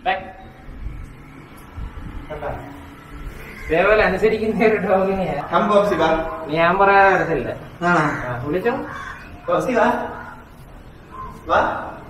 ഇതേപോലെ അനുസരിക്കുന്ന ഒരു ഡോഗിനെ हम बॉक्सी बा ഞാൻ പറയാൻ തരത്തില്ല ना ना ആ, വിളിച്ചോ बॉक्सी बा वाह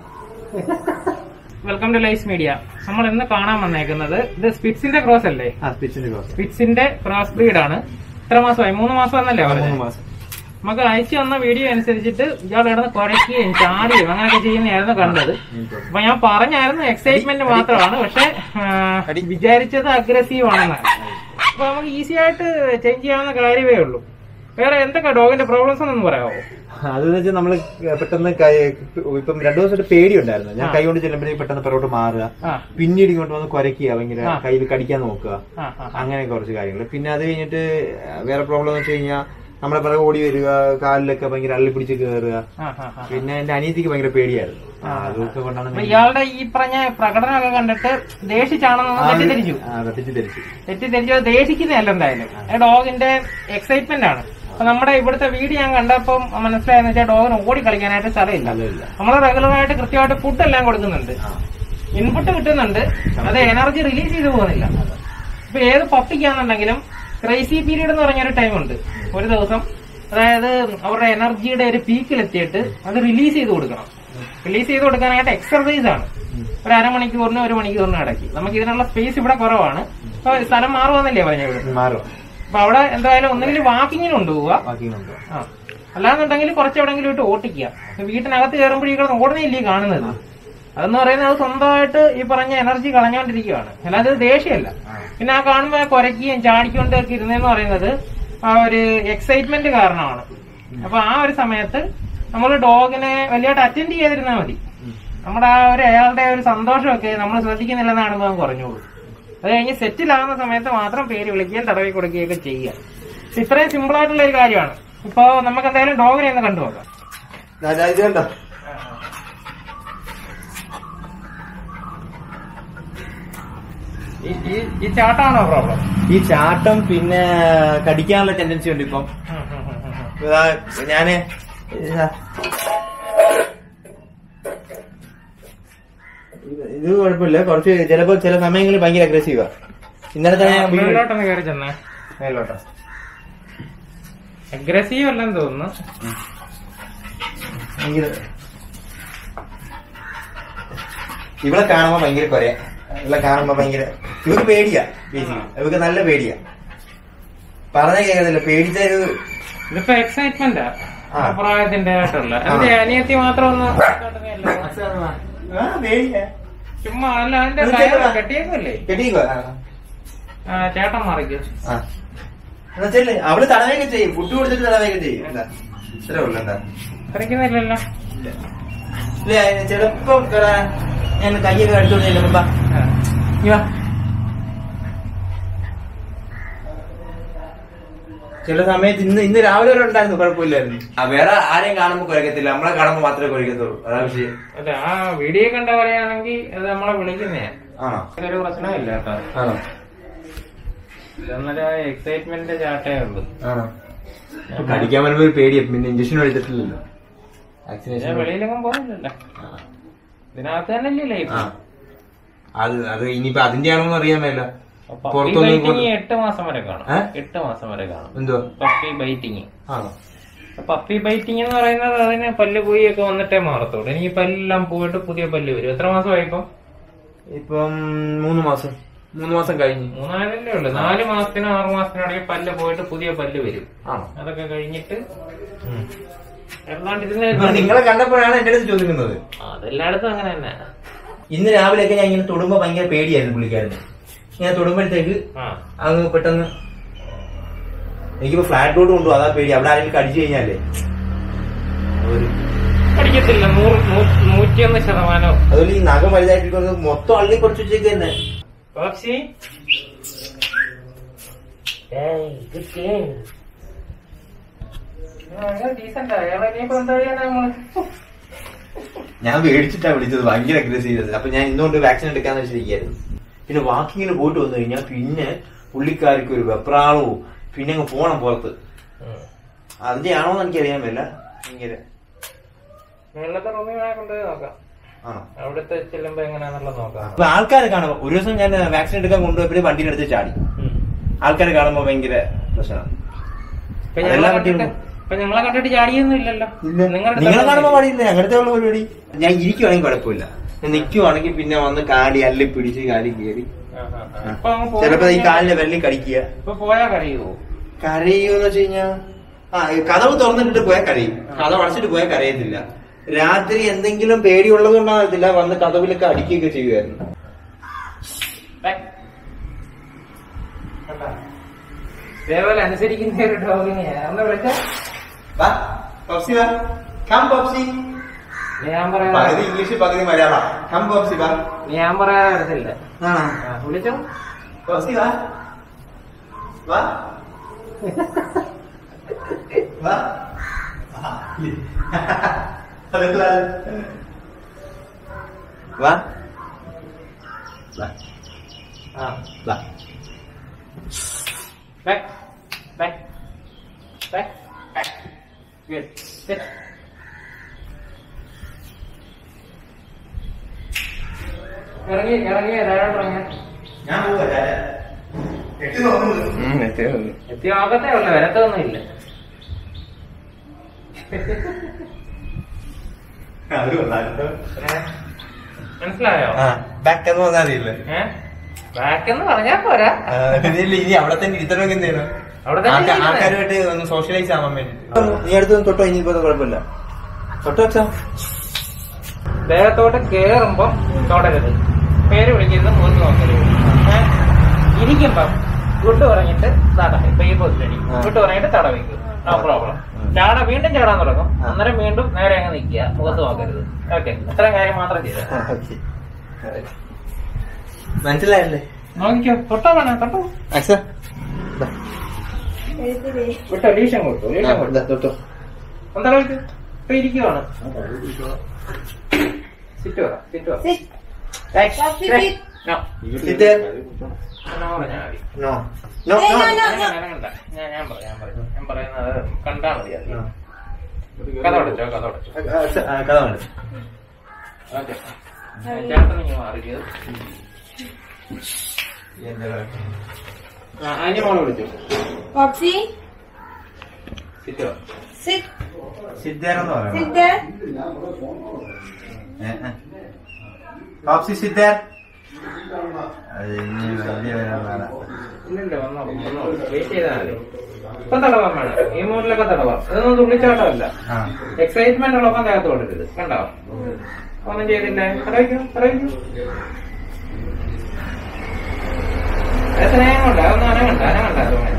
വെൽക്കം ടു ലൈസ് മീഡിയ നമ്മൾ ഇന്ന് കാണാൻ വന്നേക്കുന്നത് ഇത് സ്പിറ്റ്സിന്റെ ക്രോസ് അല്ലേ हाँ पिछले बॉक्स സ്പിറ്റ്സിന്റെ ക്രോസ് ബ്രീഡ് ആണ് എത്ര മാസമായി മൂന്ന് മാസം എന്നല്ലേ മൂന്ന് പറഞ്ഞത് മാസം നമുക്ക് അയച്ചു തന്ന വീഡിയോ അനുസരിച്ചിട്ട് ഇയാൾ കിടന്ന് കുരയ്ക്കുകയും ചാടിയും അങ്ങനെയൊക്കെ ചെയ്യുന്നതായിരുന്നു കണ്ടത് അപ്പൊ ഞാൻ പറഞ്ഞായിരുന്നു എക്സൈറ്റ്മെന്റ് മാത്രമാണ് പക്ഷെ വിചാരിച്ചത് അഗ്രസീവ് ആണെന്നാണ് അപ്പൊ നമുക്ക് ഈസി ആയിട്ട് ചേഞ്ച് ചെയ്യാവുന്ന കാര്യമേ ഉള്ളൂ വേറെ എന്തൊക്കെ ഡോഗിന്റെ പ്രോബ്ലംസ് എന്നൊന്ന് പറയാമോ അതെന്ന് വെച്ചാൽ നമ്മള് പെട്ടെന്ന് കൈ ഇപ്പം രണ്ടു ദിവസമായിട്ട് പേടിയുണ്ടായിരുന്നു ഞാൻ ആ. കൈ കൊണ്ട് ചെല്ലുമ്പോഴേക്ക് പെട്ടെന്ന് പിറകോട്ട് മാറുക ആ പിന്നീട് ഇങ്ങോട്ട് വന്ന് കുരയ്ക്കുക ഭയങ്കര ആ. കയ്യിൽ കടിക്കാൻ നോക്കുക ആ ആ അങ്ങനെ കുറച്ച് കാര്യങ്ങൾ പിന്നെ അത് കഴിഞ്ഞിട്ട് വേറെ പ്രോബ്ലം എന്ന് വെച്ച് കഴിഞ്ഞാൽ നമ്മളെ പിറകെ ഓടി വരിക കാലിലൊക്കെ ഭയങ്കര അള്ളി പിടിച്ച് കയറുക ആ, ആ, ആ. പിന്നെ എന്റെ അനിയത്തിക്ക് ഭയങ്കര പേടിയായിരുന്നു ആ. അതൊക്കെ കൊണ്ടാണ് അപ്പൊ ഞാൻ- ഇയാളുടെ ഈ പറഞ്ഞ പ്രകടനമൊക്കെ കണ്ടിട്ട് ദേഷിച്ചാണെന്ന് ആ, തെറ്റിദ്ധരിച്ചു ആ, തെറ്റിദ്ധരിച്ചു തെറ്റിദ്ധരിച്ചു അത് ദേഷിക്കുന്നതല്ല എന്തായാലും ഡോഗിന്റെ എക്സൈറ്റ്മെന്റ് ആണ് അപ്പൊ നമ്മുടെ ഇവിടുത്തെ വീഡിയോ ഞാൻ കണ്ടപ്പം മനസ്സിലായെന്ന് വെച്ചാൽ ഡോഗിന് ഓടി കളിക്കാനായിട്ട് സ്ഥലമില്ല സ്ഥലമില്ല. നമ്മൾ റെഗുലർ ആയിട്ട് കൃത്യമായിട്ട് ഫുഡ് എല്ലാം കൊടുക്കുന്നുണ്ട് ആ. ഇൻപുട്ട് കിട്ടുന്നുണ്ട് അത് എനർജി റിലീസ് ചെയ്തു പോകുന്നില്ല ഇപ്പൊ ഏത് പപ്പിക്കാന്നുണ്ടെങ്കിലും ക്രൈസി പീരീഡ് എന്ന് പറഞ്ഞൊരു ടൈം ഉണ്ട് ഒരു ദിവസം അതായത് അവരുടെ എനർജിയുടെ ഒരു പീക്കിലെത്തിയിട്ട് അത് റിലീസ് ചെയ്ത് കൊടുക്കണം റിലീസ് ചെയ്ത് കൊടുക്കാനായിട്ട് എക്സർസൈസ് ആണ് ഒരു അരമണിക്കൂറിന് ഒരു മണിക്കൂറിന് ഇടയ്ക്ക് നമുക്ക് ഇതിനുള്ള സ്പേസ് ഇവിടെ കുറവാണ് അപ്പൊ സ്ഥലം മാറുവാന്നല്ലേ പറഞ്ഞ ഇവിടെ മാറും അപ്പൊ അവിടെ എന്തായാലും ഒന്നെങ്കിലും വാക്കിങ്ങിന് കൊണ്ടുപോവുക ബാക്കിയുണ്ട് ആ അല്ലാന്നുണ്ടെങ്കിൽ കുറച്ചെവിടെങ്കിലും ഇട്ട് ഓട്ടിക്കുക വീട്ടിനകത്ത് കയറുമ്പോഴേക്കും ഓടുന്നില്ലേ കാണുന്നത് അതെന്ന് പറയുന്നത് അത് സ്വന്തമായിട്ട് ഈ പറഞ്ഞ എനർജി കളഞ്ഞോണ്ടിരിക്കുകയാണ് അല്ലാതെ ഇത് ദേഷ്യമല്ല പിന്നെ ആ കാണുമ്പോ കുരയ്ക്കുകയും ചാടിക്കൊണ്ട് ഒക്കെ ഇരുന്നെന്ന് പറയുന്നത് ആ ഒരു എക്സൈറ്റ്മെന്റ് കാരണമാണ് അപ്പൊ ആ ഒരു സമയത്ത് നമ്മൾ ഡോഗിനെ വലിയതായിട്ട് അറ്റൻഡ് ചെയ്തിരുന്നാൽ മതി നമ്മുടെ ആ ഒരു അയാളുടെ ഒരു സന്തോഷമൊക്കെ നമ്മൾ ശ്രദ്ധിക്കുന്നില്ലെന്ന് കാണുമ്പോൾ അങ്ങ് കുറഞ്ഞോളൂ അത് കഴിഞ്ഞ് സെറ്റിൽ ആവുന്ന സമയത്ത് മാത്രം പേര് വിളിക്കുകയും തടവി കൊടുക്കുകയൊക്കെ ചെയ്യുക ഇത്രയും സിമ്പിൾ ആയിട്ടുള്ള ഒരു കാര്യമാണ് ഇപ്പൊ നമുക്ക് എന്തായാലും ഡോഗിനെ ഒന്ന് കണ്ടു നോക്കാം ഇത് കണ്ടോ ഈ- ഈ ഈ ചാട്ടാണോ പ്രോബ്ലം ഈ ചാട്ടം പിന്നെ കടിക്കാനുള്ള ടെൻഡൻസി ഉണ്ട് ഇപ്പം ഇതാ ഞാന് ഇതാ. ഇത് ഇത് കുഴപ്പമില്ല കുറച്ച് ചിലപ്പോ ചില സമയങ്ങളിൽ ഭയങ്കര അഗ്രസീവാ ഇന്നലെ തന്നെ ഞാൻ വീഡിയോ- മേലോട്ടൊന്ന് കയറി ചെന്നേ മേലോട്ടോ അഗ്രസീവ് അല്ലെന്ന് തോന്നുന്നു ഭയങ്കര ഇവിടെ കാണുമ്പോ ഭയങ്കര കൊരയാ ഇവിടെ കാണുമ്പോ ഭയങ്കര ഇവർക്ക് പേടിയാ ബേസിക്കലി ഇവർക്ക് നല്ല പേടിയാ പറഞ്ഞ കേൾക്കുന്നില്ല പേടിച്ച ഒരു ഇതിപ്പോ എക്സൈറ്റ്മെന്റാ ആ. പ്രായത്തിന്റെ ആയിട്ടുള്ള എന്റെ അനിയത്തി മാത്രം ഒന്ന് കാട്ടുന്നതല്ല. ആ, പേടിയാ ചുമ്മാ അല്ല അതിന്റെ ഇത് കയറ് ചെറുതാ. കെട്ടിയേക്കല്ലേ കെട്ടിക്കോ ആ, ചേട്ടൻ മറിക്ക് ആ എന്നുവെച്ചാല് അവള് തടവയൊക്കെ ചെയ്യും ഫുഡ് കൊടുത്തിട്ട് തടവയൊക്കെ ചെയ്യും എന്താ ഇത്രേ ഉള്ളു എന്താ കളിക്കുന്നില്ലല്ലോ ഇല്ല ചിലപ്പോ എടാ, ഞാൻ കയ്യൊക്കെ അടുത്തോണ്ട് ചെല്ലുമ്പോ ബാ, ആ. ഇങ്ങ് വാ. ചില സമയത്ത് ഇന്ന് ഇന്ന് രാവിലെ വരെ ഉണ്ടായിരുന്നു കുഴപ്പമില്ലായിരുന്നു ആ വേറെ ആരെയും കാണുമ്പോ കുരക്കത്തില്ല നമ്മളെ കാണുമ്പോ മാത്രമേ കുരക്കത്തുള്ളൂ അതാ വിഷയം അല്ല ആ വീഡിയോ കണ്ട പറയുകയാണെങ്കിൽ അത് നമ്മളെ വിളിക്കുന്നേ ആണോ ഒരു പ്രശ്നമില്ല കേട്ടോ ആണോ ഇതൊന്നൊരു എക്സൈറ്റ്മെന്റ് ചാട്ടേ ഉള്ളൂ ആണോ ഇപ്പൊ കടിക്കാൻ വരുമ്പോ ഒരു പേടിയാ പിന്നെ ഇഞ്ചക്ഷൻ എടുത്തിട്ടില്ലല്ലോ ഞാൻ വാക്സിനേഷൻ വെളിയിലൊന്നും പോകുന്നില്ലല്ലോ ഇതിനകത്ത് തന്നെ ലൈഫ് ആ അത് അത് ഇനിയിപ്പോ അതിന്റെ ആണോന്ന് അറിയാൻ മേല പപ്പി പുറത്തൊന്നും ബൈറ്റിങ് കൊണ്ട്- എട്ട് മാസം വരെ കാണും ഏ? എട്ട് മാസം വരെ കാണും എന്തോ പപ്പി ബൈറ്റിങ് ആണോ പപ്പി ബൈറ്റിംഗ് എന്ന് പറയുന്നത് അതിന് പല്ല് പോയി ഒക്കെ വന്നിട്ടേ മാറത്തുള്ളൂ ഇനി ഈ പല്ലെല്ലാം പോയിട്ട് പുതിയ പല്ല് വരും എത്ര മാസമായി ഇപ്പം ഇപ്പം മൂന്ന് മാസം മൂന്ന് മാസം കഴിഞ്ഞു മൂന്നാലല്ലേ ഉള്ളു നാല് മാസത്തിനോ ആറു മാസത്തിനോ ഇടയ്ക്ക് പല്ല് പോയിട്ട് പുതിയ പല്ല് വരും ആണോ അതൊക്കെ കഴിഞ്ഞിട്ട് ഇപ്പൊ ഏതാണ്ടിരുന്ന് നിങ്ങളെ കണ്ടപ്പോഴാണ് എന്റെ അടുത്ത് ചോദിക്കുന്നത് അതെല്ലായിടത്തും അങ്ങനെ തന്നെ ഇന്ന് രാവിലെയൊക്കെ ഞാൻ ഇങ്ങനെ തൊടുമ്പോ ഭയങ്കര പേടിയായിരുന്നു പുള്ളിക്കാരന് ഞാൻ തൊടുമ്പോഴത്തേക്ക് ആ അങ്ങ് പെട്ടെന്ന് എനിക്കിപ്പോ ഫ്ലാറ്റ് റോഡ് കൊണ്ടുപോകും അതാ പേടി അവിടെ ആരെങ്കിലും കടിച്ചു കഴിഞ്ഞാലേ ഒരു പഠിക്കത്തില്ല നൂറ് നൂ- നൂറ്റിയൊന്ന് ശതമാനം അതുപോലെ ഈ നഖം വലുതായിട്ട് മൊത്തം അള്ളി കുറച്ച് വെച്ചേക്ക് തന്നെ പക്ഷി ഡീസന്റ് അയാളെ ഇനിയിപ്പോ എന്താ ചെയ്യാനാ നമ്മള് ഞാൻ മേടിച്ചിട്ടാ വിളിച്ചത് ഭയങ്കര അഗ്രസീവ് അപ്പൊ ഞാൻ ഇന്നുകൊണ്ട് വാക്സിൻ എടുക്കാന്ന് വെച്ചിരിക്കായിരുന്നു പിന്നെ വാക്കിങ്ങിന് പോയിട്ട് വന്നു കഴിഞ്ഞാൽ പിന്നെ പുള്ളിക്കാർക്ക് ഒരു വെപ്രാളവും പിന്നെ അങ്ങ് പോണം പുറത്ത് ഉം. അതിന്റെ ആണോന്ന് എനിക്ക് അറിയാൻ പറ്റില്ല ഭയങ്കര മേളത്തെ റൂമിൽ കൊണ്ടുപോയി നോക്കാം ആണോ അവിടുത്തെ ചെല്ലുമ്പോ എങ്ങനെയാന്നുള്ളത് നോക്കാം അപ്പൊ ആൾക്കാരെ കാണുമ്പോ ഒരു ദിവസം ഞാൻ വാക്സിൻ എടുക്കാൻ കൊണ്ടുപോയപ്പോഴും വണ്ടിയുടെ അടുത്ത് ചാടി ഉം. ആൾക്കാരെ കാണുമ്പോ ഭയങ്കര പ്രശ്നമാണ് ഇപ്പൊ ഞങ്ങളെ അതെല്ലാം കണ്ടിട്ട് പറ്റിയും- ഇപ്പൊ ഞങ്ങളെ കണ്ടിട്ട് ചാടിയൊന്നും ഇല്ലല്ലോ നിങ്ങളുടെ നിങ്ങളെ കാണുമ്പോ പാടിയില്ല അങ്ങനത്തെ ഉള്ള പരിപാടി ഞാൻ ഇരിക്കുവാണെങ്കിൽ കുഴപ്പമില്ല ഞാൻ നിൽക്കുവാണെങ്കിൽ പിന്നെ വന്ന് കാടി അല്ലി പിടിച്ച് കാലി കയറി ആ, ആ, ആ. ഇപ്പൊ അങ്ങ് പോയി ചിലപ്പോ ഈ കഴിഞ്ഞാ- കാലിന്റെ വെള്ളി കടിക്കുക ഇപ്പൊ പോയാ കരയുവോ കരയൂന്ന് വെച്ച് കഴിഞ്ഞാ ആ ഈ കഥവ് തുറന്നിട്ടിട്ട് പോയാൽ കരയും കഥ അടച്ചിട്ട് പോയാൽ കരയത്തില്ല രാത്രി എന്തെങ്കിലും പേടിയുള്ളത് കൊണ്ടാകത്തില്ല വന്ന് കഥവിലൊക്കെ അടിക്കുകയൊക്കെ ചെയ്യുമായിരുന്നു ദേ. കണ്ടോ? ഇതേപോലെ അനുസരിക്കുന്ന ഒരു ഡോഗിനെയാ ഒന്ന് വിളിച്ച വാ, പപ്സി വാ. Come, പപ്സി. ഞാൻ പകുതി പറയാതെ ഇംഗ്ലീഷ് പകുതി മലയാളം കം പപ്സി വാ ഞാൻ പറയാതെ വരത്തില്ല ആണോ ആ, വിളിച്ചോ പപ്സി വാ വാ വാ അതെന്താ? വാ വാ ആ വാ back back back back good sit ഇറങ്ങി ഇറങ്ങി ധാരാളം ഇറങ്ങി ഞാൻ പോവാ എട്ടി നോക്കുന്നു എത്തി നോക്കത്തേ ഉള്ളു വരത്തൊന്നും ഇല്ല അവര് വന്നാലോ മനസ്സിലായോ ആ ബാക്ക് എന്ന് പറഞ്ഞാൽ അറിയില്ലേ ഏ ബാക്ക് എന്ന് പറഞ്ഞാ പോരാ ആ, ഇതില് ഇനി അവിടെ തന്നെ ഇരുത്തണമെങ്കിൽ എന്ത് ചെയ്യണം അവിടെ തന്നെ ആൾക്കാ- ഇരിക്കണം. ആൾക്കാരുമായിട്ട് ഒന്ന് സോഷ്യലൈസ് ആവാൻ വേണ്ടി നീ അടുത്ത് തൊട്ടോ ഇനിയിപ്പോ കുഴപ്പമില്ല തൊട്ടോ വെച്ചാ ദേഹത്തോട്ട് കേറുമ്പം തൊടരുത് പേര് വിളിക്കരുത് മൂന്ന് നോക്കരുത് ഏ? ഇരിക്കുമ്പം ഗുഡ് പറഞ്ഞിട്ട് തട ഇപ്പൊ ഈ പൊസിഷനി ആ. ഗുഡ് പറഞ്ഞിട്ട് തട വെക്കും നോ പ്രോബ്ലം ഉം. ചാട വീണ്ടും ചാടാൻ തുടങ്ങും ആ. അന്നേരം വീണ്ടും നേരെ അങ്ങ് നിൽക്കുക മുഖത്ത് നോക്കരുത് ഓക്കെ ഇത്രയും കാര്യം മാത്രം ചെയ്ത മനസ്സിലായല്ലേ നോക്കിക്കോ തൊട്ടോ വേണം തൊട്ടോ അക്സ വിട്ടോ ലീഷം കൊടുത്തു ലീഷം കൊടുത്തു തൊട്ടോ എന്താ കളിക്ക് ഇപ്പൊ ഇരിക്കുവാണ് സിറ്റ് പറ സിറ്റ് പറ Sit. Right. Sit, Right. sit. No. Sit. No പറഞ്ഞാ മതി. നോ നോ ഏയ്, നോ no, no. ഞാൻ അനങ്ങണ്ട. ഞാൻ ഞാൻ പറയാം ഞാൻ പറയാം ഞാൻ പറയുന്നത് കണ്ടാ മതി ആദ്യം. കഥ അടച്ചോ കഥ അടച്ചോ കഥ വേണ്ട ഓക്കെ ചേട്ടൻ നിങ്ങൾ മാറിയത് അതിന് മോളെ വിളിച്ചു Popsy, സിറ്റോ sit, സിദ്ധേരെന്ന് sit പറയാം there. പാപ്സി സിദ്ധേർ അത് ഇനി വലിയ പേരാണ് ഇല്ലല്ലോ വന്നോളൂ വന്നോളൂ വെയിറ്റ് ചെയ്താൽ മതി ഇപ്പം തടവാൻ വേണം ഈ മൂന്നിലൊക്കെ തടവാം ഇതൊന്നും തുള്ളിച്ചാട്ടമല്ല ആ എക്സൈറ്റ്മെന്റ് ഉള്ളപ്പം ദേഹത്ത് കൊടുക്കരുത് കണ്ടോ ഒന്നും ചെയ്തില്ല അറിയിക്കൂ അറിയിക്കൂ സ്നേഹം കൊണ്ട് അതൊന്നും അനങ്ങണ്ട അനങ്ങണ്ട അതുകൊണ്ട്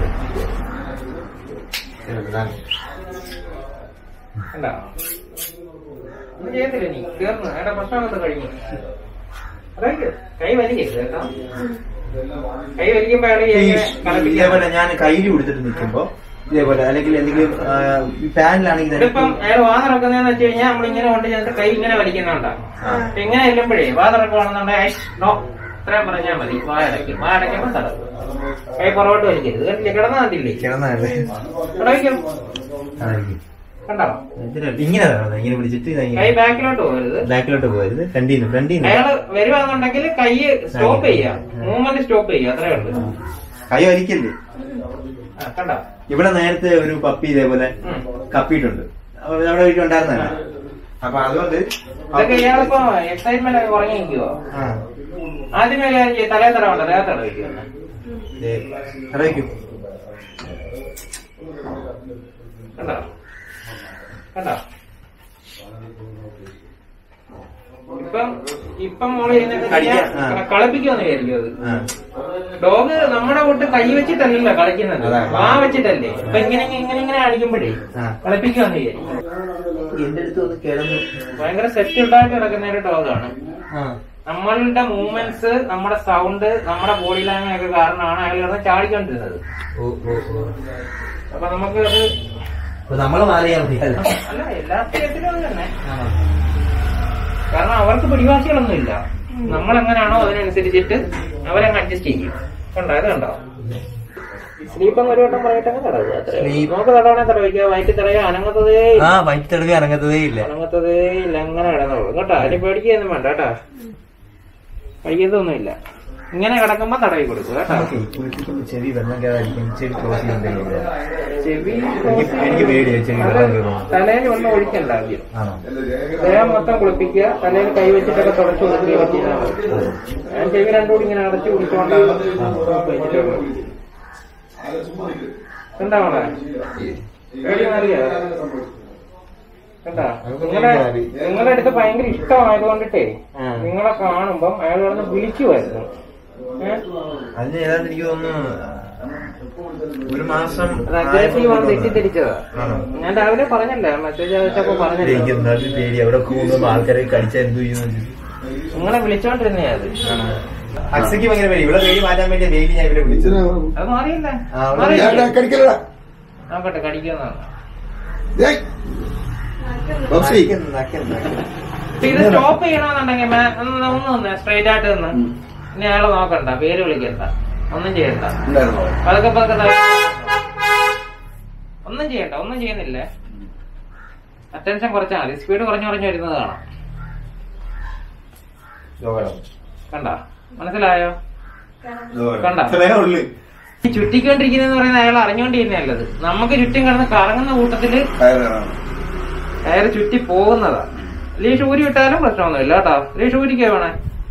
കണ്ടോ ഒന്നും ചെയ്തില്ല നീ തീർന്നു എന്റെ പ്രശ്നമൊക്കെ കഴിഞ്ഞു അറിയിക്കൂ കൈ വലിക്കരുത് കേട്ടോ കൈ വലിക്കുമ്പോ അയാൾ ഈ കളിപ്പിക്കാൻ ഇതേപോലെ ഞാൻ കയ്യിൽ കൊടുത്തിട്ട് നിൽക്കുമ്പോ ഇതേപോലെ അല്ലെങ്കിൽ എന്തെങ്കിലും ഫാനിലാണെങ്കിൽ ഇതിപ്പം അയാൾ വാതിറക്കുന്നതെന്ന് വെച്ച് കഴിഞ്ഞാൽ നമ്മളിങ്ങനെ കൊണ്ട് ചെന്നിട്ട് കൈ ഇങ്ങനെ വലിക്കുന്നുണ്ടാവും ആ. അപ്പൊ ഇങ്ങനെ ചെല്ലുമ്പോഴേ വാതിറക്കുവാണെന്നുണ്ടെങ്കിൽ നോ ഇത്രയും പറഞ്ഞാൽ മതി വായടയ്ക്കും വായടയ്ക്കുമ്പോ തടവും കൈ പുറകോട്ട് വലിക്കരുത് കണ്ടില്ലേ കിടന്നു കണ്ടില്ലേ കിടന്നല്ലേ കിടവയ്ക്കും കണ്ടോ ഇങ്ങനെ വേണം ഇങ്ങനെ പിടിച്ചിട്ട് ഇതാ കൈ ഇങ്ങനെ ബാക്കിലോട്ട് പോകരുത് ബാക്കിലോട്ട് പോയത് ഫ്രണ്ടിന്ന് ഫ്രണ്ടിന്ന് അയാള് വരുവാന്നുണ്ടെങ്കിൽ കൈ സ്റ്റോപ്പ് ചെയ്യാം മൂവ്മെന്റ് സ്റ്റോപ്പ് ചെയ്യാം അത്രേ ഉള്ളൂ കൈ വലിക്കല്ലേ ആ, കണ്ടോ ഇവിടെ നേരത്തെ ഒരു പപ്പി ഇതേപോലെ ഉം. കപ്പിയിട്ടുണ്ട് അപ്പൊ നമ്മുടെ വീട്ടിൽ ഉണ്ടായിരുന്നല്ല അപ്പൊ അതുകൊണ്ട് ഇതൊക്കെ ഇയാളിപ്പോ എക്സൈറ്റ്മെന്റ് ഒക്കെ കുറഞ്ഞു നിൽക്കുവോ ആ. ആദ്യമേ കാര്യം ചെയ്യ്, തലേ തടവണ്ട ദേഹത്ത് തടവിക്കുന്നു ദേ, അറിയിക്കൂ കണ്ടോ കണ്ടോ ഇപ്പം ഇപ്പം മോള് ചെയ്യുന്നതൊക്കെ കടിക്കാൻ, ആ. കളിപ്പിക്കുമെന്ന് വിചാരിക്കും അത് ആ. ഡോഗ് നമ്മുടെ കൂട്ട് കൈ വെച്ചിട്ടല്ലല്ലോ കളിക്കുന്നത് അതാ. വാ വെച്ചിട്ടല്ലേ ഇപ്പൊ ഇങ്ങനെ ഇങ്ങനെ ഇങ്ങനെ അടിക്കുമ്പോഴേ ആ. കളിപ്പിക്കുമെന്ന് വിചാരിക്കും എന്റെ അടുത്ത് ഒന്ന് കിടന്നു ഭയങ്കര സെറ്റ് ഉണ്ടാക്കി കിടക്കുന്ന ഒരു ഡോഗാണ് ആ. നമ്മളുടെ മൂവ്മെന്റ്സ് നമ്മുടെ സൗണ്ട് നമ്മുടെ ബോഡി ലാംഗ്വേജ് ഒക്കെ കാരണമാണ് അയാൾ കിടന്ന് ചാടിക്കൊണ്ടിരുന്നത് ഓ ഓ ഓ അപ്പൊ നമുക്ക് അത് അപ്പൊ നമ്മള് മാറിയാ മതി അല്ല എല്ലാ സ്റ്റേറ്റിലും അത് തന്നെ കാരണം അവർക്ക് പിടിവാശികളൊന്നും ഇല്ല നമ്മൾ എങ്ങനെയാണോ അതിനനുസരിച്ചിട്ട് അവരങ്ങ് അഡ്ജസ്റ്റ് ചെയ്യും കണ്ടോ ഇത് കണ്ടോ സ്ലീപ്പ് അങ്ങ് ഒരു വട്ടം പറയട്ടങ്ങ് തടവുക അത്രേ ഉള്ളൂ. Sleep. നമുക്ക് തടവണേ തടവിക്കുക വയറ്റിൽ തടയുക അനങ്ങത്തതേ ഇല്ല. ആ വൈറ്റ് തെളിവ് ഇറങ്ങത്തതേ ഇല്ല അനങ്ങത്തതേ ഇല്ല അങ്ങനെ കിടന്നോളൂ കേട്ടോ അതിന് പേടിക്കൊന്നും വേണ്ട കേട്ടോ കഴിക്കത്തൊന്നുമില്ല ഇങ്ങനെ കിടക്കുമ്പോ തടവി കൊടുക്കുക കേട്ടോ ചെവി വെള്ളം കയറാതിരിക്കും ചെവി ക്ലോസ് ചെയ്യുന്നില്ല ചെവി എനിക്ക് എനിക്ക് പേടിയാ ചെവി വെള്ളം കയറുമോ തലയിൽ ഒന്നും ഒഴിക്കണ്ട ആദ്യം ആണോ ദേഹം മൊത്തം കുളിപ്പിക്കുക തലയിൽ കൈ വെച്ചിട്ടൊക്കെ തുടച്ചു കൊടുക്കുകയോ ചെയ്താൽ മതി ഞാൻ ചെവി രണ്ടും കൂടി ഇങ്ങനെ അടച്ചു കുടിച്ചോണ്ടാണ് വെച്ചിട്ടുള്ളത് എന്താ മോളെ പേടി മാറിയോ കണ്ടാ നിങ്ങളെ നിങ്ങളുടെ അടുത്ത് ഭയങ്കര ഇഷ്ടമായതുകൊണ്ടിട്ടേ നിങ്ങളെ കാണുമ്പം അയാൾ കിടന്ന് വിളിക്കുമായിരുന്നു ഏഹ് അതിന് ഏതാണ്ട് എനിക്ക് തോന്നുന്നു ഒരു മാസം അത് അഗ്രസീവ് ആണ് തെറ്റിദ്ധരിച്ചതാ ആണോ? ഞാൻ രാവിലെ പറഞ്ഞല്ലേ മെസ്സേജ് അയച്ചപ്പോ എനിക്ക് പറഞ്ഞല്ലോ എന്നാലും പേടി അവിടെ കൂടുമ്പോ ആൾക്കാരെ കടിച്ചാൽ എന്ത് ചെയ്യുന്നു നിങ്ങളെ വിളിച്ചോണ്ടിരുന്നേ അത് അക്സയ്ക്ക് ഭയങ്കര പേടി ഇവിടെ പേടി മാറ്റാൻ വേണ്ടി ഡെയിലി ഞാൻ ഇവിടെ വിളിച്ചത് അത് മാറിയില്ല ആ, അവിടെ മാറിയില്ലേ? കടിക്കലടാ നോക്കട്ടെ കടിക്കുന്നതാണ് ഏയ് ബോക്സി നക്കുന്നു, നക്കുന്നു, നക്കുന്നു. ഇപ്പൊ ഇത് സ്റ്റോപ്പ് ചെയ്യണമെന്നുണ്ടെങ്കിൽ മേ- ഒന്ന് ഒന്ന് നിന്ന് സ്ട്രൈറ്റ് ആയിട്ട് നിന്ന് ഇനി അയാളെ നോക്കണ്ട പേര് വിളിക്കണ്ട ഒന്നും ചെയ്യണ്ട ഉണ്ടായിരുന്നോ പതുക്കെ പതുക്കെ തല- ഒന്നും ചെയ്യണ്ട ഒന്നും ചെയ്യുന്നില്ലേ അറ്റൻഷൻ കുറച്ചാൽ മതി സ്പീഡ് കുറഞ്ഞു കുറഞ്ഞു വരുന്നത് കാണാം ലോകടം. കണ്ട മനസ്സിലായോ ലോകടം. കണ്ടോ? ഇത്രയേ ഉള്ളു ഈ ചുറ്റിക്കൊണ്ടിരിക്കുന്നതെന്ന് പറയുന്നത് അയാൾ അറിഞ്ഞുകൊണ്ടിരുന്നല്ലത് നമുക്ക് ചുറ്റും കിടന്ന് കറങ്ങുന്ന കൂട്ടത്തില് കയറാണ് അയാൾ ചുറ്റി പോകുന്നതാ ലീഷ് ഊരി വിട്ടാലും പ്രശ്നമൊന്നുമില്ല കേട്ടോ ലീഷ് ഊരിക്കേ വേണേ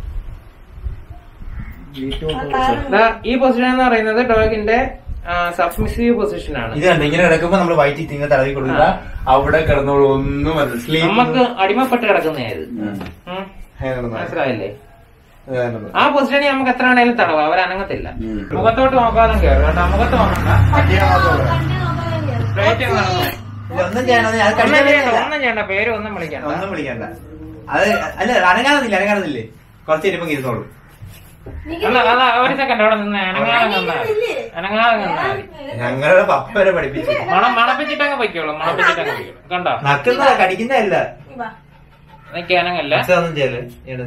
ദാ, ഈ പൊസിഷൻ എന്ന് പറയുന്നത് ഡോഗിന്റെ സബ്മിസീവ് പൊസിഷൻ ആണ് ഇത് കണ്ടോ ഇങ്ങനെ കിടക്കുമ്പോ നമ്മൾ വയറ്റിൽ തിങ്ങ തടവി കൊടുക്കുക അവിടെ കിടന്നോളൂ ഒന്നും സ്ലീപ്പ് നമുക്ക് അടിമപ്പെട്ട് കിടക്കുന്നേ ഇത് ഉം. മനസ്സിലായില്ലേ ആ പൊസിഷനിൽ നമുക്ക് എത്ര വേണേലും തടവാം അവരനങ്ങത്തില്ല ഉം. മുഖത്തോട്ട് നോക്കാതെ കയറും കേട്ടോ മുഖത്ത് നോക്കണ്ട സ്ട്രൈറ്റ് നടന്നു ഒന്നും ചെയ്യണമെന്ന് ഞാൻ ഒന്നും ചെയ്യണ്ട കടിക്കാൻ ഒന്നും ചെയ്യണ്ട പേര് ഒന്നും വിളിക്കണ്ട ഒന്നും വിളിക്കണ്ട അത് അല്ല അനങ്ങാതെന്നില്ല അനങ്ങാതെന്നില്ലേ കുറച്ച് കഴിയുമ്പോ ഇരുന്നോളൂ അല്ല അല്ല ഒരു സെക്കൻഡ് അവിടെ നിന്ന് അനങ്ങാതെ നിന്നാ മതി. അനങ്ങാതെ നിന്നാ മതി ഞങ്ങളുടെ പപ്പ വരെ പഠിപ്പിച്ചു മണം മണപ്പിച്ചിട്ടങ്ങ് പൊയ്ക്കോളും മണപ്പിച്ചിട്ടങ്ങ് പൊയ്ക്കോളും കണ്ടോ നക്കുന്ന കടിക്കുന്നതല്ല എനിക്ക് അനങ്ങല്ല ഒന്നും ചെയ്യല്ലേ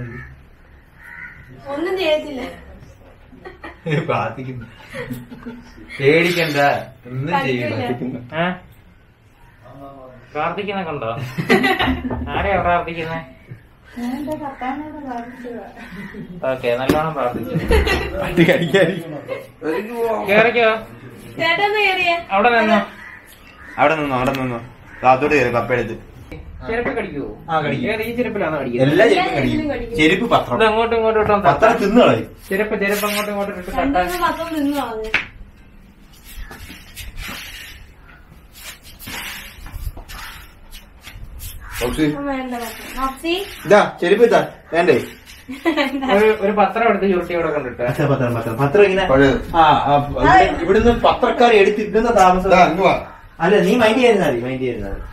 ഒന്നും ചെയ്യത്തില്ല പ്രാർത്ഥിക്കുന്നു പേടിക്കണ്ട ഒന്നും ചെയ്യണ്ട ഏ? പ്രാർത്ഥിക്കുന്ന കണ്ടോ ആരെയാ പ്രാർത്ഥിക്കുന്നേ ഞാൻ എന്റെ കർത്താവിനോട് പ്രാർത്ഥിച്ചതാ ഓക്കെ നല്ലോണം പ്രാർത്ഥിച്ചു പട്ടി കടിക്കാതി കേറിക്കോ ചേട്ടന്ന് കയറിയേ അവിടെ നിന്നോ അവിടെ നിന്നോ അവിടെ നിന്നോ താത്തോട്ട് കയറി പപ്പ എടുത്ത് ചെരുപ്പ് കടിക്കുവോ ആ, കടിക്കും. ഏത് ഈ ചെരുപ്പിലാണോ കടിക്കുന്നത് എല്ലാ ചെരുപ്പും കടിക്കും ചെരുപ്പ് ഇത് പത്രം അങ്ങോട്ടും ഇങ്ങോട്ടും ഇട്ടോ പത്രം തിന്നു കളയും ചെരുപ്പ് ചെരുപ്പ് അങ്ങോട്ടും ഇങ്ങോട്ടും ഇട്ട് തട്ടാൻ രണ്ടു പത്രം നിന്ന് കളഞ്ഞു ബോക്സി വേണ്ട പത്രം നോക്സി ഇതാ ചെരുപ്പ് ഇതാ വേണ്ടേ ഒരു ഒരു പത്രം എടുത്ത് ചുരുട്ടി ഇവിടെ കൊണ്ടിട്ട് പത്രം പത്രം പത്രം പത്രം ഇങ്ങനെ പഴയത് ആ ആ, ഇവിടെ- ഇവിടുന്ന് പത്രക്കാർ എടുത്തിരുന്ന താമസം ഇതാ ഇങ്ങ് വാ അല്ല നീ മൈൻഡ് ചെയ്യുന്ന മതി മൈൻഡ് ചെയ്യുന്ന മതി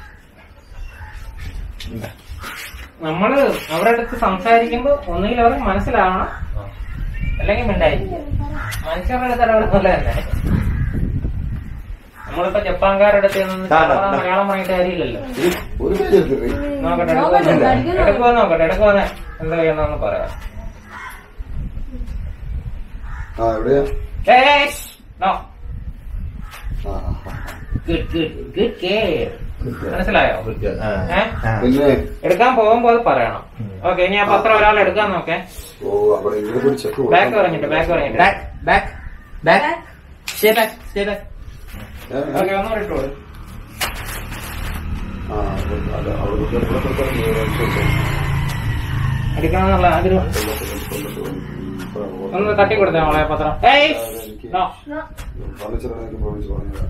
നമ്മള് അവരുടെ അടുത്ത് സംസാരിക്കുമ്പോ ഒന്നുകിൽ അവർക്ക് മനസ്സിലാവണം അല്ലെങ്കിൽ മിണ്ടായിരിക്കും മനുഷ്യരുടെ അടുത്ത് ഇടപെടുന്നില്ല തന്നെ നമ്മളിപ്പോ ജപ്പാൻകാരുടെ അടുത്ത് നിന്ന് ആ, ആ, സാധാരണ ആ. മലയാളം പറഞ്ഞിട്ട് കാര്യമില്ലല്ലോ ഇത് ഒരു പേജ് എടുത്തിട്ടേ നോക്കട്ടെ നോക്കട്ടെ, എടുക്കുവാ കടിക്കുന്നു. എടുക്കുവാ നോക്കട്ടെ എടുക്കുവാന്നെ എന്താ ചെയ്യണമെന്ന് പറയാം ആ എവിടെയാ ഏയ് നോ ആ ആ, ആ. ഗുഡ് ഗുഡ് ഗുഡ് കെയർ മനസ്സിലായോ ആ. ഏ? ആ. പിന്നെ എടുക്കാൻ പോകുമ്പോ അത് പറയണം ഓക്കെ ഇനി ആ പത്രം ഒരാൾ എടുക്കാൻ നോക്കേ ഓ അവിടെ ഇവിടെ ഒരു ചെക്ക് ബാക്ക് പറഞ്ഞിട്ട് ബാക്ക് പറഞ്ഞിട്ട് Back, back, back. Stay back, stay back. Okay ഒന്നുകൂടെ ഇട്ടോളൂ ആ അവിടെ അവിടെ അവിടെ ഇവിടെ കൊടുത്താൽ എടുക്കണമെന്നുള്ള ആഗ്രഹം ഒന്ന് തട്ടി കൊടുത്തേ മോളെ പത്രം ഏയ് നോ ഫർണിച്ചർ പ്രൊവിച്ച് പറഞ്ഞതാ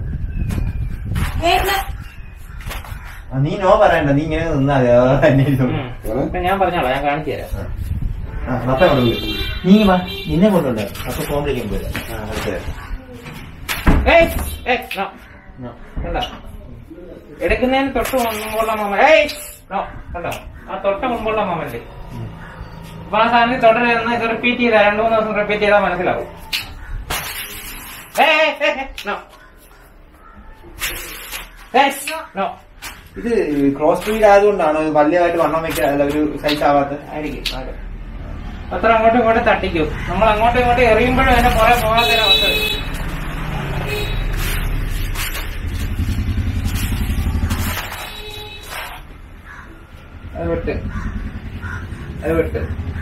ആ, നീ നോ പറയണ്ട നീ ഇങ്ങനെ നിന്നാ മതി അതാ തന്നെ ഇരുന്നോളൂ. ഉം. ഇപ്പൊ ഞാൻ പറഞ്ഞോളാം ഞാൻ കാണിച്ചു തരാം ആ, പപ്പ അവിടെ വിളി. നീ വാ നിന്നെ കൊണ്ടുണ്ടോ അപ്പൊ ഫോൺ വിളിക്കാൻ പോരാ ആ, അടുത്ത. ഏയ് ഏയ് നോ No. കണ്ടോ എടുക്കുന്നതിന് തൊട്ട് മുമ്പുള്ള മൊമെന്റ് ഏയ് നോ കണ്ടോ ആ തൊട്ട് മുമ്പുള്ള മൊമെന്റ് അപ്പൊ ആ സാധനം തുടരുന്ന ഇത് റിപ്പീറ്റ് ചെയ്താൽ രണ്ടു മൂന്ന് ദിവസം റിപ്പീറ്റ് ചെയ്താൽ മനസ്സിലാവും ഏയ് ഏയ് ഏയ് നോ ഏയ് നോ ഇത് ക്രോസ് ബ്രീഡ് ആയതുകൊണ്ടാണ് വലിയതായിട്ട് വണ്ണം വെക്കാൻ അല്ല ഒരു സൈസ് ആവാത്ത ആയിരിക്കും അതെ അത്ര അങ്ങോട്ടും ഇങ്ങോട്ടും തട്ടിക്കും നമ്മൾ അങ്ങോട്ടും ഇങ്ങോട്ടും എറിയുമ്പോഴും അതിന്റെ പുറകെ പോകാത്ത അവസ്ഥ വരും. വിട്ട് അത് വിട്ട്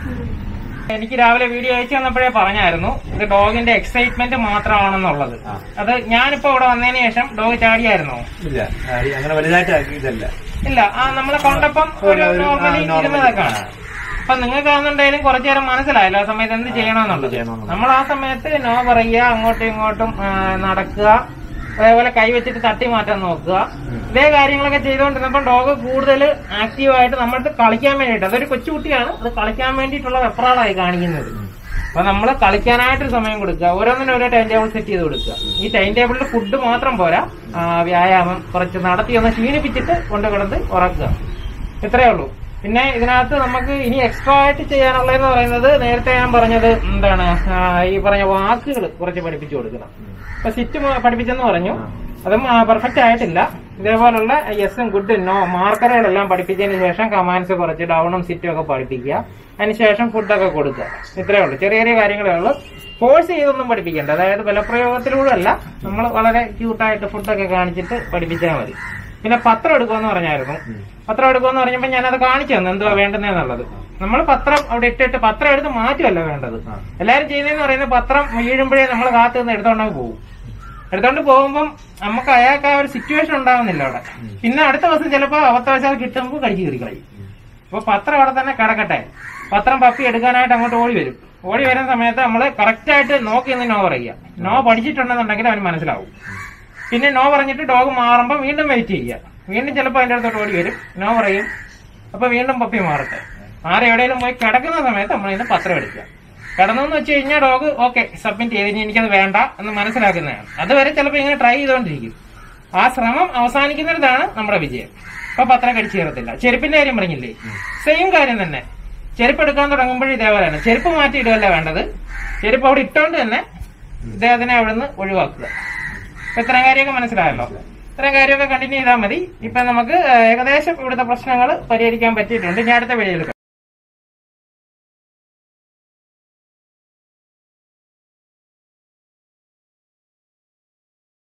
എനിക്ക് രാവിലെ വീഡിയോ അയച്ചു തന്നപ്പോഴേ പറഞ്ഞായിരുന്നു ഇത് ഡോഗിന്റെ എക്സൈറ്റ്മെന്റ് മാത്രമാണെന്നുള്ളത് ആ. അത് ഞാനിപ്പോ ഇവിടെ വന്നതിന് ശേഷം ഡോഗ് ചാടിയായിരുന്നോ ഇല്ല അങ്ങനെ വലുതായിട്ട് ആക്കിയതല്ല ഇല്ല ആ നമ്മളെ കൊണ്ടപ്പം ഒരു ഒരു- നോർമലി ആ, normally. ഇരുന്നതൊക്കെയാണ് അപ്പൊ നിങ്ങൾക്കാണെന്നുണ്ടെങ്കിലും കുറച്ചു നേരം മനസ്സിലായല്ലോ ആ സമയത്ത് എന്ത് ചെയ്യണമെന്നുള്ളത് ചെയ്യണമെന്നുള്ളത്. നമ്മൾ ആ സമയത്ത് നോ പറയുക അങ്ങോട്ടും ഇങ്ങോട്ടും ആ, നടക്കുക അതേപോലെ കൈ വെച്ചിട്ട് തട്ടി മാറ്റാൻ നോക്കുക ഇതേ കാര്യങ്ങളൊക്കെ ചെയ്തുകൊണ്ടിരുന്നപ്പോൾ ഡോഗ് കൂടുതൽ ആക്റ്റീവായിട്ട് നമ്മൾക്ക് കളിക്കാൻ വേണ്ടിയിട്ട് അതൊരു കൊച്ചുകുട്ടിയാണ് അത് കളിക്കാൻ വേണ്ടിയിട്ടുള്ള വെപ്രാളായി കാണിക്കുന്നത് അപ്പൊ നമ്മൾ കളിക്കാനായിട്ട് സമയം കൊടുക്കുക ഓരോന്നിനും ഓരോ ടൈം ടേബിൾ സെറ്റ് ചെയ്ത് കൊടുക്കുക ഈ ടൈം ടേബിളിൽ ഫുഡ് മാത്രം പോരാ ആ, വ്യായാമം കുറച്ച് നടത്തി ഒന്ന് ക്ഷീണിപ്പിച്ചിട്ട് കൊണ്ട് കിടന്ന് ഉറക്കുക ഇത്രയേ ഉള്ളൂ പിന്നെ ഇതിനകത്ത് നമുക്ക് ഇനി എക്സ്ട്രാ ആയിട്ട് ചെയ്യാനുള്ളതെന്ന് പറയുന്നത് നേരത്തെ ഞാൻ പറഞ്ഞത് എന്താണ് ആ, ഈ പറഞ്ഞ വാക്കുകൾ കുറച്ച് പഠിപ്പിച്ചു കൊടുക്കണം ഇപ്പൊ സിറ്റ് പഠിപ്പിച്ചെന്ന് പറഞ്ഞു അതും പെർഫെക്റ്റ് ആയിട്ടില്ല ഇതേപോലുള്ള യെസും ഗുഡ് നോ മാർക്കറുകളെല്ലാം പഠിപ്പിച്ചതിന് ശേഷം കമാൻഡ്സ് കുറച്ച് ഡൗണും സിറ്റും ഒക്കെ പഠിപ്പിക്കുക അതിനുശേഷം ഫുഡൊക്കെ കൊടുക്കുക ഇത്രയേ ഉള്ളൂ ചെറിയ ചെറിയ കാര്യങ്ങളേ ഉള്ളൂ ഫോഴ്സ് ചെയ്തൊന്നും പഠിപ്പിക്കേണ്ട അതായത് ബലപ്രയോഗത്തിലൂടെ അല്ല നമ്മൾ വളരെ ക്യൂട്ടായിട്ട് ഫുഡൊക്കെ കാണിച്ചിട്ട് പഠിപ്പിച്ചാൽ മതി പിന്നെ പത്രം എടുക്കുമെന്ന് പറഞ്ഞായിരുന്നു പത്രം എടുക്കുമെന്ന് പറഞ്ഞപ്പോ ഞാനത് കാണിച്ചു തന്നു എന്തുവാ വേണ്ടുന്നതെന്നുള്ളത് നമ്മൾ പത്രം അവിടെ ഇട്ടിട്ട് പത്രം എടുത്ത് മാറ്റുമല്ല വേണ്ടത് എല്ലാരും ചെയ്യുന്നതെന്ന് പറയുന്നത് പത്രം വീഴുമ്പോഴേ നമ്മൾ കാത്തു നിന്ന് എടുത്തോണ്ടങ്ങ് പോകും എടുത്തോണ്ട് പോകുമ്പം നമുക്ക് അയാൾക്ക് ആ ഒരു സിറ്റുവേഷൻ ഉണ്ടാവുന്നില്ല അവിടെ പിന്നെ അടുത്ത ദിവസം ചിലപ്പോ അവത്തവശാൽ കിട്ടുമ്പോൾ കടിച്ചു കയറി കളയും അപ്പൊ പത്രം അവിടെ തന്നെ കിടക്കട്ടെ പത്രം പപ്പി എടുക്കാനായിട്ട് അങ്ങോട്ട് ഓടി വരും ഓടി വരുന്ന സമയത്ത് നമ്മൾ കറക്റ്റ് ആയിട്ട് നോക്കി നിന്ന് നോ പറയുക നോ പഠിച്ചിട്ടുണ്ടെന്നുണ്ടെങ്കിൽ അവന് മനസ്സിലാവും പിന്നെ നോ പറഞ്ഞിട്ട് ഡോഗ് മാറുമ്പോൾ വീണ്ടും വെയിറ്റ് ചെയ്യുക വീണ്ടും ചിലപ്പോൾ അതിന്റെ അടുത്തോട്ട് ഓടി വരും നോ പറയും അപ്പൊ വീണ്ടും പപ്പി മാറട്ടെ മാറി എവിടെയെങ്കിലും പോയി കിടക്കുന്ന സമയത്ത് നമ്മൾ ഇതിന് പത്രം എടുക്കുക കിടന്നു എന്ന് വെച്ച് കഴിഞ്ഞാൽ ഡോഗ് ഓക്കെ സബ്മിറ്റ് ചെയ്ത് ഇനി എനിക്കത് വേണ്ട എന്ന് മനസ്സിലാക്കുന്നതാണ് അതുവരെ ചിലപ്പോൾ ഇങ്ങനെ ട്രൈ ചെയ്തുകൊണ്ടിരിക്കും ആ ശ്രമം അവസാനിക്കുന്നിടത്താണ് നമ്മുടെ വിജയം അപ്പൊ പത്രം കടിച്ചു കയറത്തില്ല ചെരുപ്പിന്റെ കാര്യം പറഞ്ഞില്ലേ സെയിം കാര്യം തന്നെ ചെരുപ്പ് എടുക്കാൻ തുടങ്ങുമ്പോഴും ഇതേപോലെയാണ് ചെരുപ്പ് മാറ്റിയിടുകയല്ല വേണ്ടത് ചെരുപ്പ് അവിടെ ഇട്ടോണ്ട് തന്നെ ഇദ്ദേഹത്തിനെ അവിടുന്ന് ഒഴിവാക്കുക അപ്പൊ ഇത്രയും കാര്യമൊക്കെ മനസ്സിലായല്ലോ ഇത്രയും കാര്യമൊക്കെ കണ്ടിന്യൂ ചെയ്താൽ മതി ഇപ്പൊ നമുക്ക് ഏകദേശം ഇവിടുത്തെ പ്രശ്നങ്ങൾ പരിഹരിക്കാൻ പറ്റിയിട്ടുണ്ട് ഇനി അടുത്ത വീഡിയോയിൽ